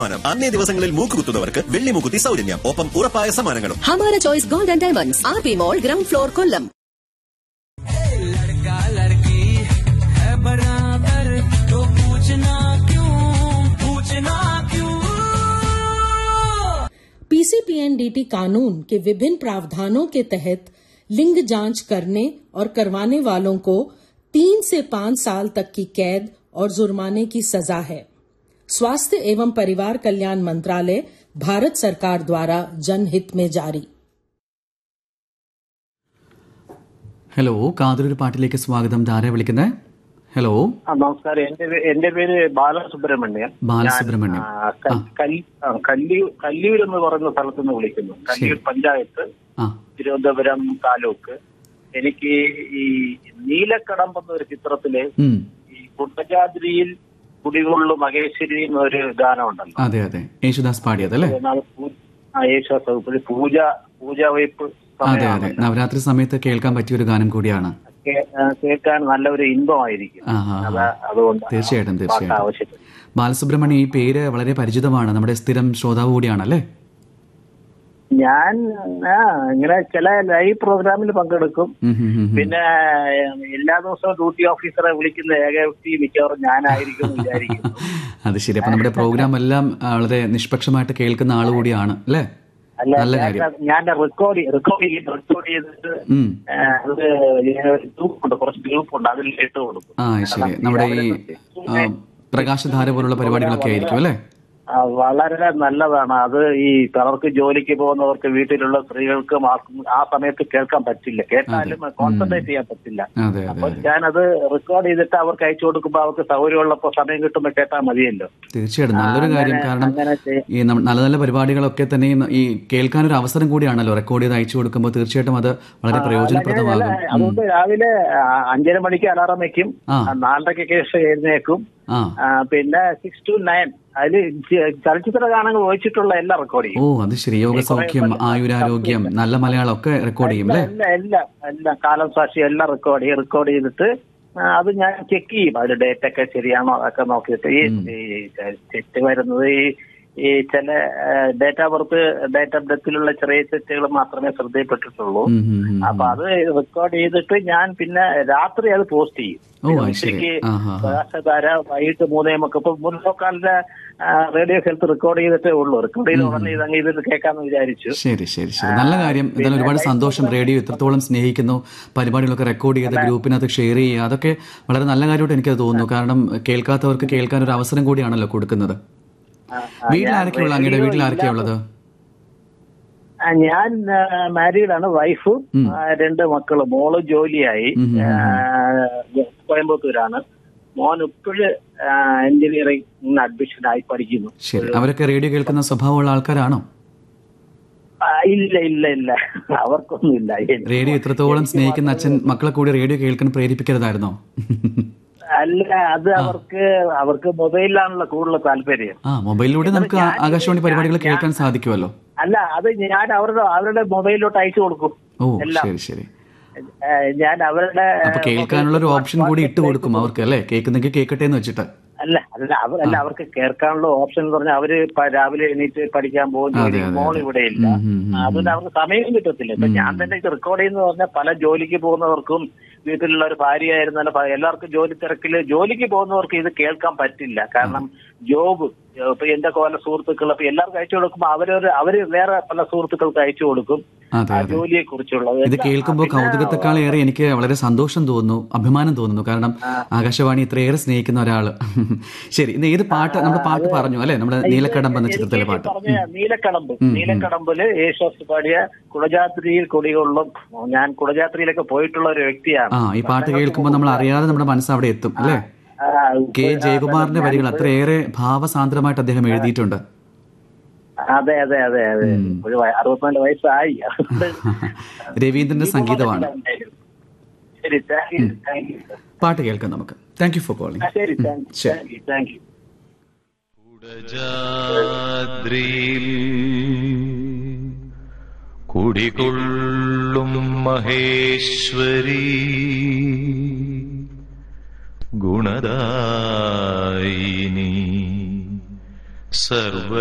സമ്മാനം അന്നേ ദിവസങ്ങളിൽ മൂക്കുകുത്തുന്നവർക്ക് വെള്ളി മൂക്കുത്തി സൗജന്യം ഒപ്പം ഉറപ്പായ സമ്മാനങ്ങളും Hamara choice gold and diamonds R P mall ground floor Kollam लड़का लड़की है बराबर तो पूछना क्यों पूछना क्यों पीसीपीएनडीटी कानून के विभिन्न प्रावधानों के तहत लिंग जांच करने और करवाने वालों को तीन से पांच साल तक की कैद और जुर्माने की सजा है स्वास्थ्य एवं परिवार कल्याण मंत्रालय भारत सरकार द्वारा जनहित में जारी ഹലോ കാതലൊരു പാട്ടിലേക്ക് സ്വാഗതം ധാര വിളിക്കുന്നത് ഹലോ ആ, നമസ്കാരം എന്റെ പേ- എന്റെ പേര് ബാലസുബ്രഹ്മണ്യൻ ബാലസുബ്രഹ്മണ്യൻ. ഞാൻ, ആ, ക- കൽ- ആ, കല്ലിയൂർ കല്ലിയൂർ എന്ന് പറയുന്ന സ്ഥലത്ത് നിന്ന് വിളിക്കുന്നു കല്ലിയൂർ പഞ്ചായത്ത് ആ തിരുവനന്തപുരം താലൂക്ക് എനിക്ക് ഈ നീലക്കടമ്പ് എന്നൊരു ചിത്രത്തില് ഉം. ഈ കുട്ടജാദ്രിയിൽ കുടികൊള്ളു മഹേശ്വരി എന്നൊരു ഗാനമുണ്ടല്ലോ അതെ അതെ യേശുദാസ് പാടിയത് അല്ലേ അത് പൂ- ആ യേശുദാസ് വകുപ്പിൽ പൂജ പൂജ വയ്പ് അതെ അതെ നവരാത്രി സമയത്ത് കേൾക്കാൻ പറ്റിയ ഒരു ഗാനം കൂടിയാണ് കേൾക്കാൻ നല്ല ഒരു ഇൻപമായിരിക്കും ആ, ആ, ആ. അത് അതുകൊണ്ട് തീർച്ചയായിട്ടും, പാട്ട് തീർച്ചയായിട്ടും. ആവശ്യപ്പെട്ടു ബാലസുബ്രഹ്മണ്യം ഈ പേര് വളരെ പരിചിതമാണ് നമ്മുടെ സ്ഥിരം ശ്രോതാവ് കൂടിയാണല്ലേ ഞാൻ ആ, ഇങ്ങനെ ചില ലൈവ് പ്രോഗ്രാമിൽ പങ്കെടുക്കും ഉം, ഉം, ഉം, ഉം. പിന്നെ ഏഹ്, എല്ലാ ദിവസവും ഡ്യൂട്ടി ഓഫീസറെ വിളിക്കുന്ന ഏക വ്യക്തി മിക്കവാറും ഞാനായിരിക്കും എന്ന് വിചാരിക്കുന്നു അത് ശരി അപ്പൊ നമ്മുടെ പ്രോഗ്രാം എല്ലാം ആ, വളരെ നിഷ്പക്ഷമായിട്ട് കേൾക്കുന്ന ആൾ കൂടിയാണ് അല്ലേ അല്ല നല്ല ഞാൻ- കാര്യം ഞാൻ റെക്കോർഡ് റെക്കോർഡ് ചെയ്ത് റെക്കോർഡ് ചെയ്തിട്ട് ഉം. ഏഹ്, അത് ഗ്രൂപ്പുണ്ട് കുറച്ച് ഗ്രൂപ്പുണ്ട് അതിൽ ഇട്ട് കൊടുക്കും ആ ശരി നമ്മുടെ ഈ ആ, പ്രകാശധാര പോലുള്ള പരിപാടികളൊക്കെ ആയിരിക്കും അല്ലേ ആ, വളരെ നല്ലതാണ് അത് ഈ പലർക്ക് ജോലിക്ക് പോകുന്നവർക്ക് വീട്ടിലുള്ള സ്ത്രീകൾക്കും ആർക്കും ആ സമയത്ത് കേൾക്കാൻ പറ്റില്ല കേട്ടാലും കോൺസെൻട്രേറ്റ് ചെയ്യാൻ പറ്റില്ല അതെ അതെ അപ്പൊ അതെ ഞാനത് റെക്കോർഡ് ചെയ്തിട്ട് അവർക്ക് അയച്ചു കൊടുക്കുമ്പോ അവർക്ക് സൗകര്യമുള്ളപ്പോ സമയം കിട്ടുമ്പോ കേട്ടാൽ മതിയല്ലോ തീർച്ചയായിട്ടും നല്ലൊരു അങ്ങനെ- കാര്യം കാരണം അങ്ങനെ ചെയ്യ- ഈ നം- നല്ല നല്ല പരിപാടികളൊക്കെ തന്നെയും ഈ കേൾക്കാൻ ഒരു അവസരം കൂടിയാണല്ലോ റെക്കോർഡ് ചെയ്ത് അയച്ചു കൊടുക്കുമ്പോൾ തീർച്ചയായിട്ടും അത് വളരെ അല്ല, പ്രയോജനപ്രദമാകും ഉം. അതുകൊണ്ട് രാവിലെ ആ, അഞ്ചര മണിക്ക് അലാറം വെക്കും ആ. ആ, നാലരയ്ക്ക് ശേഷം എഴുന്നേക്കും ആ ആ, പിന്നെ സിക്സ് ടു നയൻ അതില് ച- ചലച്ചിത്ര ഗാനങ്ങൾ ഒഴിച്ചിട്ടുള്ള എല്ലാം റെക്കോർഡ് ചെയ്യും ഓ അത് ശരി യോഗസൗഖ്യം ആയുരാരോഗ്യം നല്ല മലയാളം ഒക്കെ റെക്കോർഡ് ചെയ്യും അല്ലേ എല്ലാം എല്ലാം എല്ലാം കാലം സാക്ഷി എല്ലാം റെക്കോർഡ് ചെയ്യും റെക്കോർഡ് ചെയ്തിട്ട് ആ, അത് ഞാൻ ചെക്ക് ചെയ്യും അതിന്റെ ഡേറ്റ് ഒക്കെ ശരിയാണോ അതൊക്കെ നോക്കിയിട്ട് ഈ ഈ തെറ്റ് വരുന്നത് ഈ ഈ ചില date of birth date of ഡെത്തിലുള്ള ചെറിയ തെറ്റുകൾ മാത്രമേ ശ്രദ്ധയിൽപ്പെട്ടിട്ടുള്ളൂ ഉം, ഉം, ഉം. അപ്പൊ അത് റെക്കോർഡ് ചെയ്തിട്ട് ഞാൻ പിന്നെ രാത്രി അത് പോസ്റ്റ് ചെയ്യും ഓ, പിന്നെ അത് ശരി. ഉച്ചയ്ക്ക് ആ, ആ, ആ. പ്രകാശധാര വൈകിട്ട് മൂന്നേ മുക്ക് ഇപ്പൊ മുൻപോക്കാലിന്റെ റേഡിയോ ഹെൽത്ത് റെക്കോർഡ് ചെയ്തിട്ടേ ഉള്ളൂ റെക്കോർഡ് ചെയ്ത് ഉടനെ ഇതങ്ങ് ഇതിൽ കേൾക്കാന്ന് വിചാരിച്ചു ശരി ശരി ശരി നല്ല കാര്യം എന്തായാലും ഒരുപാട് സന്തോഷം റേഡിയോ ഇത്രത്തോളം സ്നേഹിക്കുന്നു പരിപാടികളൊക്കെ റെക്കോർഡ് ചെയ്ത് ഗ്രൂപ്പിനകത്ത് ഷെയർ ചെയ്യുക അതൊക്കെ വളരെ നല്ല കാര്യമായിട്ട് എനിക്കത് തോന്നുന്നു കാരണം കേൾക്കാത്തവർക്ക് കേൾക്കാൻ ഒരു അവസരം കൂടിയാണല്ലോ കൊടുക്കുന്നത് ആ, ആ, വീട്ടിൽ ഞാൻ ആരൊക്കെയുള്ള അങ്ങയുടെ radio വീട്ടിൽ ആരൊക്കെയാ ഇല്ലാത്ത- ഉള്ളത് ആ, ഞാൻ മാരീഡാണ് വൈഫ് രണ്ട് മക്കള് മോള് ജോലിയായി ഉം, ഉം, ആ, കോയമ്പത്തൂരാണ് മോൻ ഇപ്പോഴ് എഞ്ചിനീയറിംഗ് അഡ്മിഷൻ ആയി പഠിക്കുന്നു ശരി അവരൊക്കെ റേഡിയോ കേൾക്കുന്ന സ്വഭാവമുള്ള ആൾക്കാരാണോ ആ, ഇല്ല ഇല്ല ഇല്ല അവർക്കൊന്നും ഇല്ല റേഡിയോ ഇത്രത്തോളം സ്നേഹിക്കുന്ന അച്ഛൻ മക്കളെ കൂടി റേഡിയോ കേൾക്കാൻ പ്രേരിപ്പിക്കരുതായിരുന്നോ അല്ല അത് അവർക്ക് അവർക്ക് മൊബൈലിലാണല്ലോ കൂടുതൽ താല്പര്യം ആ മൊബൈലിലൂടെ നമുക്ക് ആ- ആകാശവാണി പരിപാടികൾ കേൾക്കാൻ സാധിക്കുമല്ലോ അല്ല അത് ഞാൻ അവരുടെ അവരുടെ മൊബൈലിലോട്ട് അയച്ചു കൊടുക്കും ഓ എല്ലാം. ശരി ശരി ഏ, ഞാൻ അവരുടെ അപ്പൊ കേൾക്കാനുള്ള ഒരു ഓപ്ഷൻ കൂടി ഇട്ട് കൊടുക്കും അവർക്ക് അല്ലേ കേൾക്കുന്നെങ്കിൽ കേൾക്കട്ടെ എന്ന് വെച്ചിട്ട് അല്ല അല്ല അവർ അല്ല അവർക്ക് കേൾക്കാനുള്ള ഓപ്ഷൻ എന്ന് പറഞ്ഞാൽ അവര് പ- രാവിലെ എണീറ്റ് പഠിക്കാൻ പോകും അതെ, ജോലി അതെ, മോൾ അതെ. ഇവിടെ ഇല്ല ഉം, ഉം, ഉം, അതുകൊണ്ട് അവർക്ക് സമയം കിട്ടത്തില്ല ഇപ്പൊ ഞാൻ തന്നെ ഇത് റെക്കോർഡ് ചെയ്യുന്ന പറഞ്ഞാൽ പല ജോലിക്ക് പോകുന്നവർക്കും വീട്ടിലുള്ള ഒരു ഭാര്യ ആയിരുന്നാലും പ- എല്ലാവർക്കും ജോലി തിരക്കില് ജോലിക്ക് പോകുന്നവർക്ക് ഇത് കേൾക്കാൻ പറ്റില്ല കാരണം ജോബ് ഇപ്പൊ എന്റെ പല സുഹൃത്തുക്കൾ അപ്പൊ എല്ലാവർക്കും അയച്ചു കൊടുക്കുമ്പോൾ അവരൊരു അവര് വേറെ പല സുഹൃത്തുക്കൾക്ക് അയച്ചു കൊടുക്കും അതെ ആ അതെ ജോലിയെ കുറിച്ചുള്ള ഇത് കേൾക്കുമ്പോൾ കൗതുകത്തെക്കാൾ ഏറെ എനിക്ക് വളരെ സന്തോഷം തോന്നുന്നു അഭിമാനം തോന്നുന്നു കാരണം ആകാശവാണി ഇത്രയേറെ സ്നേഹിക്കുന്ന ഒരാള് ശരി ഇന്ന് ഏത് പാട്ട് നമ്മുടെ പാട്ട് പറഞ്ഞു അല്ലെ നമ്മുടെ നീലക്കടമ്പ് എന്ന ചിത്രത്തിലെ പാട്ട് പറഞ്ഞ നീലക്കടമ്പ് നീലക്കടമ്പില് യേശോസ് പാടിയ കുളജാത്രിയിൽ കൊടികൊള്ളും ഞാൻ കുളജാത്രിയിലൊക്കെ പോയിട്ടുള്ള ഒരു വ്യക്തിയാണ് ആ ഈ പാട്ട് കേൾക്കുമ്പോൾ നമ്മൾ അറിയാതെ നമ്മുടെ മനസ്സ് അവിടെ എത്തും അല്ലേ ആ, കെ ജയകുമാറിന്റെ വരികൾ അത്രയേറെ ഭാവസാന്ദ്രമായിട്ട് അദ്ദേഹം എഴുതിയിട്ടുണ്ട് അതെ അതെ അതെ അതെ ഒരു വയ- അറുപത്തിനാല് വയസ്സായി അതുകൊണ്ട് രവീന്ദ്രന്റെ സംഗീതമാണ് ശരി താങ്ക് യു താങ്ക് യു പാട്ട് കേൾക്കാം നമുക്ക് താങ്ക് യു ഫോർ കോളിംഗ് ശരി താങ്ക് യു ശരി. താങ്ക് യു താങ്ക് യു കുടജാദ്രിയിൽ കുടികൊള്ളും മഹേശ്വരി ഗുണദായിനി സർവ